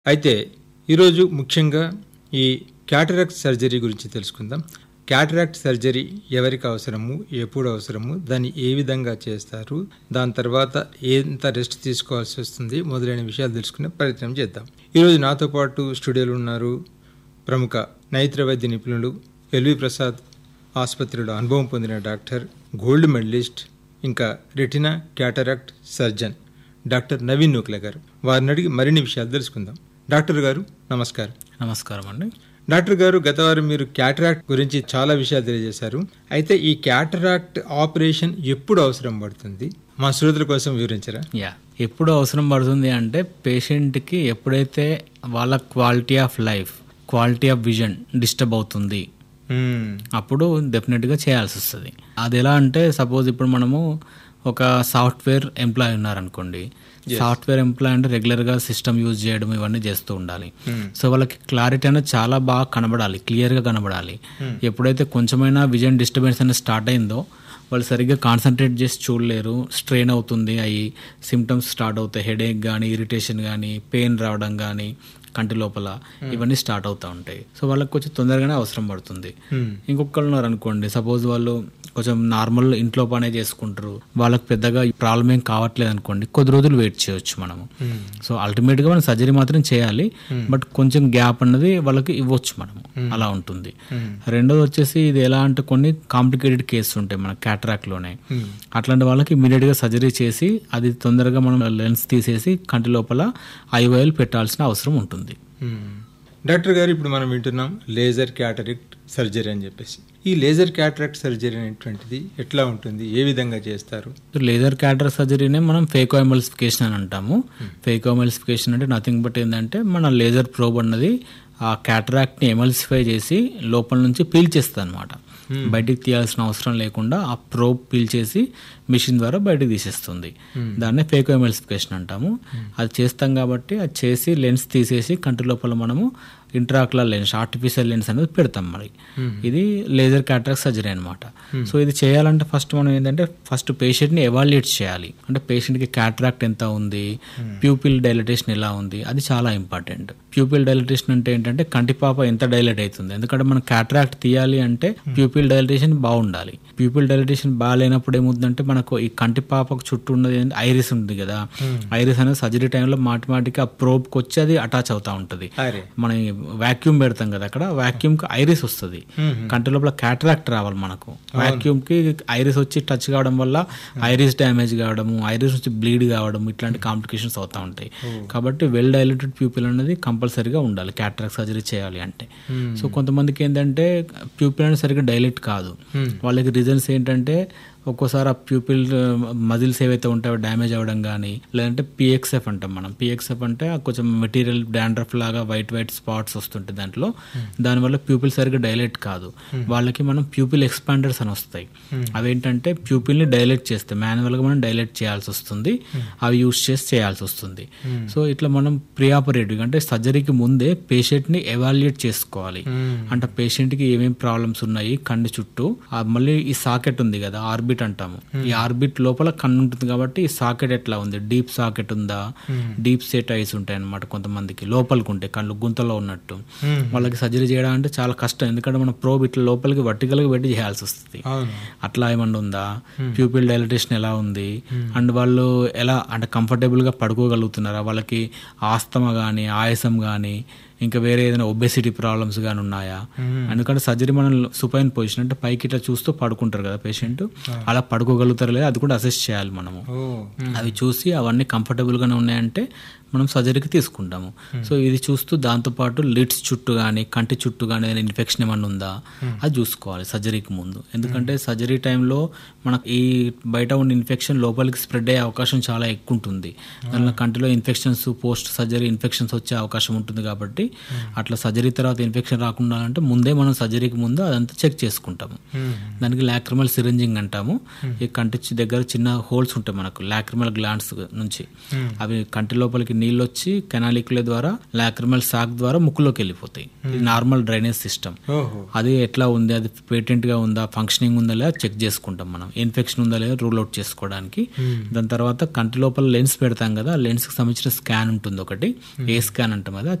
అయితే ఈరోజు ముఖ్యంగా ఈ క్యాటరాక్ట్ సర్జరీ గురించి తెలుసుకుందాం క్యాటరాక్ట్ సర్జరీ ఎవరికి అవసరము ఎప్పుడు అవసరము దాన్ని ఏ విధంగా చేస్తారు దాని తర్వాత ఎంత రెస్ట్ తీసుకోవాల్సి వస్తుంది మొదలైన విషయాలు తెలుసుకునే ప్రయత్నం చేద్దాం ఈరోజు నాతో పాటు స్టూడియోలో ఉన్నారు ప్రముఖ నైత్ర వైద్య నిపుణులు ఎల్వి ప్రసాద్ ఆసుపత్రిలో అనుభవం పొందిన డాక్టర్ గోల్డ్ మెడలిస్ట్ ఇంకా retina cataract surgeon doctor Naveen Nukle garu వారిని అడిగి మరిన్ని విషయాలు తెలుసుకుందాం డాక్టర్ గారు నమస్కారం నమస్కారం అండి డాక్టర్ గారు గత వారం మీరు క్యాటరాక్ట్ గురించి చాలా విషయాలు తెలియజేశారు అయితే ఈ క్యాటరాక్ట్ ఆపరేషన్ ఎప్పుడు అవసరం పడుతుంది మా శ్రోతల కోసం వివరించరా యా ఎప్పుడు అవసరం పడుతుంది అంటే పేషెంట్కి ఎప్పుడైతే వాళ్ళ quality of life quality of vision disturb అవుతుంది మ్మ్. అప్పుడు డెఫినెట్గా చేయాల్సి వస్తుంది అది ఎలా అంటే సపోజ్ ఇప్పుడు మనము ఒక సాఫ్ట్వేర్ ఎంప్లాయ్ ఉన్నారనుకోండి సాఫ్ట్వేర్ ఎంప్లాయ్ అంటే రెగ్యులర్గా సిస్టమ్ యూజ్ చేయడం ఇవన్నీ చేస్తూ ఉండాలి సో వాళ్ళకి క్లారిటీ అనేది చాలా బాగా కనబడాలి క్లియర్గా కనబడాలి ఎప్పుడైతే కొంచెమైనా విజన్ డిస్టర్బెన్స్ అనేది స్టార్ట్ అయిందో వాళ్ళు సరిగ్గా కాన్సన్ట్రేట్ చేసి చూడలేరు స్ట్రెయిన్ అవుతుంది అవి సిమ్టమ్స్ స్టార్ట్ అవుతాయి హెడేక్ కానీ ఇరిటేషన్ కానీ పెయిన్ రావడం కానీ కంటి లోపల ఇవన్నీ స్టార్ట్ అవుతూ ఉంటాయి సో వాళ్ళకి కొంచెం తొందరగానే అవసరం పడుతుంది మ్మ్. ఇంకొకళ్ళు ఉన్నారు అనుకోండి సపోజ్ వాళ్ళు కొంచెం నార్మల్ ఇంట్లో పనే చేసుకుంటారు వాళ్ళకి పెద్దగా ప్రాబ్లం ఏం కావట్లేదు అనుకోండి కొద్ది రోజులు వెయిట్ చేయొచ్చు మనము సో అల్టిమేట్గా మనం సర్జరీ మాత్రం చేయాలి బట్ కొంచెం గ్యాప్ అన్నది వాళ్ళకి ఇవ్వచ్చు మనము అలా ఉంటుంది రెండోది వచ్చేసి ఇది ఎలా అంటే కొన్ని కాంప్లికేటెడ్ కేసెస్ ఉంటాయి మన cataract లోనే అట్లాంటి వాళ్ళకి immediate గా సర్జరీ చేసి అది తొందరగా మనం లెన్స్ తీసేసి కంటి లోపల ఐఓఎల్ పెట్టాల్సిన అవసరం ఉంటుంది మ్మ్. డాక్టర్ గారు ఇప్పుడు మనం వింటున్నాం లేజర్ క్యాటరాక్ట్ సర్జరీ అని చెప్పేసి ఈ లేజర్ క్యాటరాక్ట్ సర్జరీ అనేటువంటిది ఎట్లా ఉంటుంది ఏ విధంగా చేస్తారు లేజర్ క్యాటర్ సర్జరీనే మనం ఫేకో ఎమల్సిఫికేషన్ అని అంటాము ఫేకో ఎమల్సిఫికేషన్ అంటే నథింగ్ బట్ ఏంటంటే మన లేజర్ ప్రోబ్ అన్నది ఆ క్యాటరాక్ట్ని ఎమల్సిఫై చేసి లోపల నుంచి పీల్చేస్తుంది అనమాట బయటికి తీయాల్సిన అవసరం లేకుండా ఆ ప్రోబ్ పీల్చేసి మిషన్ ద్వారా బయటకు తీసేస్తుంది దాన్నే ఫేకో ఎమల్సిఫికేషన్ అంటాము అది చేస్తాం కాబట్టి అది చేసి లెన్స్ తీసేసి కంటి లోపల మనము ఇంట్రాక్యులర్ లెన్స్ ఆర్టిఫిషియల్ లెన్స్ అనేది పెడతాం మరి ఇది లేజర్ క్యాటరాక్ట్ సర్జరీ అనమాట సో ఇది చేయాలంటే ఫస్ట్ మనం ఏంటంటే ఫస్ట్ పేషెంట్ని ఎవాల్యుయేట్ చేయాలి అంటే పేషెంట్కి క్యాటరాక్ట్ ఎంత ఉంది ప్యూపిల్ డైలటేషన్ ఎలా ఉంది అది చాలా ఇంపార్టెంట్ ప్యూపిల్ డైలటేషన్ అంటే ఏంటంటే కంటిపాప ఎంత డైలట్ అవుతుంది ఎందుకంటే మనం క్యాటరాక్ట్ తీయాలి అంటే ప్యూపిల్ డైలటేషన్ బాగుండాలి ప్యూపిల్ డైలటేషన్ బాగాలేనప్పుడు ఏమవుతుందంటే మనకు ఈ కంటిపాపకు చుట్టూ ఉన్నది ఏంటి? ఐరిస్ ఉంది కదా ఐరిస్ అనేది సర్జరీ టైంలో మాటి మాటికి ఆ ప్రోబ్కి వచ్చి అది అటాచ్ అవుతా ఉంటుంది అరే మనం వాక్యూమ్ పెడతాం కదా అక్కడ వాక్యూమ్ కి ఐరిస్ వస్తుంది కంటి లోపల క్యాటరాక్ట్ రావాలి మనకు వాక్యూమ్ కి ఐరిస్ వచ్చి టచ్ కావడం వల్ల ఐరిస్ డ్యామేజ్ కావడము ఐరిస్ నుంచి బ్లీడ్ కావడం ఇట్లాంటి కాంప్లికేషన్స్ అవుతా ఉంటాయి కాబట్టి వెల్ డైలెటెడ్ ప్యూపిల్ అనేది కంపల్సరీగా ఉండాలి క్యాటరాక్ట్ సర్జరీ చేయాలి అంటే సో కొంతమందికి ఏంటంటే ప్యూపిల్ అనేది సరిగ్గా డైలెట్ కాదు వాళ్ళకి రీజన్స్ ఏంటంటే ఒక్కోసారి ఆ ప్యూపిల్ మజిల్స్ ఏవైతే ఉంటాయో డ్యామేజ్ అవ్వడం కానీ లేదంటే పిఎక్స్ఎఫ్ అంటాం మనం పిఎక్స్ఎఫ్ అంటే ఆ కొంచెం మెటీరియల్ డాండ్రఫ్ లాగా వైట్ వైట్ స్పాట్స్ వస్తుంటాయి దాంట్లో దానివల్ల ప్యూపిల్ సరిగ్గా డైలెట్ కాదు వాళ్ళకి మనం ప్యూపిల్ ఎక్స్పాండర్స్ అని వస్తాయి అవేంటంటే ప్యూపిల్ని డైలెట్ చేస్తే మాన్యువల్గా మనం డైలెట్ చేయాల్సి వస్తుంది అవి యూస్ చేసి చేయాల్సి వస్తుంది సో ఇట్లా మనం ప్రియాపరేటివ్ అంటే సర్జరీకి ముందే పేషెంట్ని ఎవాల్యుయేట్ చేసుకోవాలి అంటే పేషెంట్కి ఏమేమి ప్రాబ్లమ్స్ ఉన్నాయి కన్ను చుట్టూ ఆ మళ్ళీ ఈ సాకెట్ ఉంది కదా ఆర్బిట్ అంటాము ఈ ఆర్బిట్ లోపల కన్ను ఉంటుంది కాబట్టి ఈ సాకెట్ ఎట్లా ఉంది డీప్ సాకెట్ ఉందా డీప్ సెట్ ఐస్ ఉంటాయి అనమాట కొంతమందికి లోపలికి ఉంటాయి కళ్ళు గుంతలో ఉన్నట్టు వాళ్ళకి సర్జరీ చేయడం అంటే చాలా కష్టం ఎందుకంటే మనం ప్రోబ్ ఇట్లా లోపలికి వర్టికల్గా పెట్టి చేయాల్సి వస్తుంది అవును అట్లా ఏమన్నా ఉందా ప్యూపిల్ డైలటేషన్ ఎలా ఉంది అండ్ వాళ్ళు ఎలా అంటే కంఫర్టబుల్ గా పడుకోగలుగుతున్నారా వాళ్ళకి ఆస్తమా కానీ ఆయాసం కానీ ఇంకా వేరే ఏదైనా ఒబెసిటీ ప్రాబ్లమ్స్ కానీ ఉన్నాయా ఎందుకంటే సర్జరీ మనం సుపైన్ పొజిషన్ అంటే పైకి ఇట్లా చూస్తూ పడుకుంటారు కదా పేషెంట్ అలా పడుకోగలుగుతారు లేదా అది కూడా అసెస్ చేయాలి మనము ఓ అవి చూసి అవన్నీ కంఫర్టబుల్ గానే ఉన్నాయంటే మనం సర్జరీకి తీసుకుంటాము సో ఇది చూస్తూ దాంతోపాటు లిడ్స్ చుట్టూ కానీ కంటి చుట్టూ కానీ ఏదైనా ఇన్ఫెక్షన్ ఏమన్నా ఉందా అది చూసుకోవాలి సర్జరీకి ముందు ఎందుకంటే సర్జరీ టైంలో మనకి ఈ బయట ఉన్న ఇన్ఫెక్షన్ లోపలికి స్ప్రెడ్ అయ్యే అవకాశం చాలా ఎక్కువ ఉంటుంది దానిలో కంటిలో ఇన్ఫెక్షన్స్ పోస్ట్ సర్జరీ ఇన్ఫెక్షన్స్ వచ్చే అవకాశం ఉంటుంది కాబట్టి అట్లా సర్జరీ తర్వాత ఇన్ఫెక్షన్ రాకుండా అంటే ముందే మనం సర్జరీకి ముందు అదంతా చెక్ చేసుకుంటాము దానికి లాక్రిమల్ సిరింజింగ్ అంటాము ఈ కంటి చి- దగ్గర చిన్న హోల్స్ ఉంటాయి మనకు లాక్రిమల్ గ్లాండ్స్ నుంచి అవి కంటి లోపలికి నీళ్ళు వచ్చి కెనాలిక్యుల ద్వారా లాక్రిమల్ సాక్ ద్వారా ముక్కులోకి వెళ్ళిపోతాయి ఇది నార్మల్ డ్రైనేజ్ సిస్టమ్ ఓహో అది ఎట్లా ఉంది అది పేటెంట్ గా ఉందా ఫంక్షనింగ్ ఉందా లేదా చెక్ చేసుకుంటాం మనం ఇన్ఫెక్షన్ ఉందా లేదా రూల్ అవుట్ చేసుకోవడానికి దాని తర్వాత కంటి లోపల లెన్స్ పెడతాం కదా లెన్స్ కి సంబంధించిన స్కాన్ ఉంటుంది ఒకటి ఏ స్కాన్ అంటాం అది